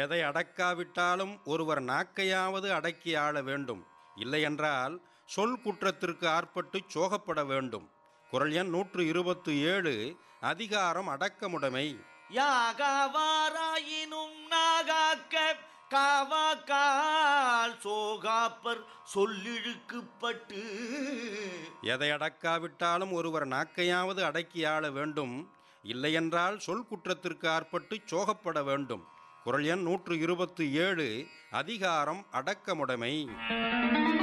எதை அடக்காவிட்டாலும் ஒருவர் நாக்கையாவது அடக்கி ஆள வேண்டும் இல்லையென்றால் சொல் குற்றத்திற்கு ஆற்பட்டு சோகப்பட வேண்டும் குரல் எண் நூற்று இருபத்து ஏழு அதிகாரம் அடக்கமுடைமை யாகாவாராயினும் நாகாக்க காவாக்கால் சோகாப்பர் சொல்லிழுக்குப்பட்டு எதை அடக்காவிட்டாலும் ஒருவர் நாக்கையாவது அடக்கி ஆள வேண்டும் இல்லையென்றால் சொல் குற்றத்திற்கு ஆற்பட்டு சோகப்பட வேண்டும் குரல் எண் நூற்று இருபத்து ஏழு அதிகாரம் அடக்கமுடைமை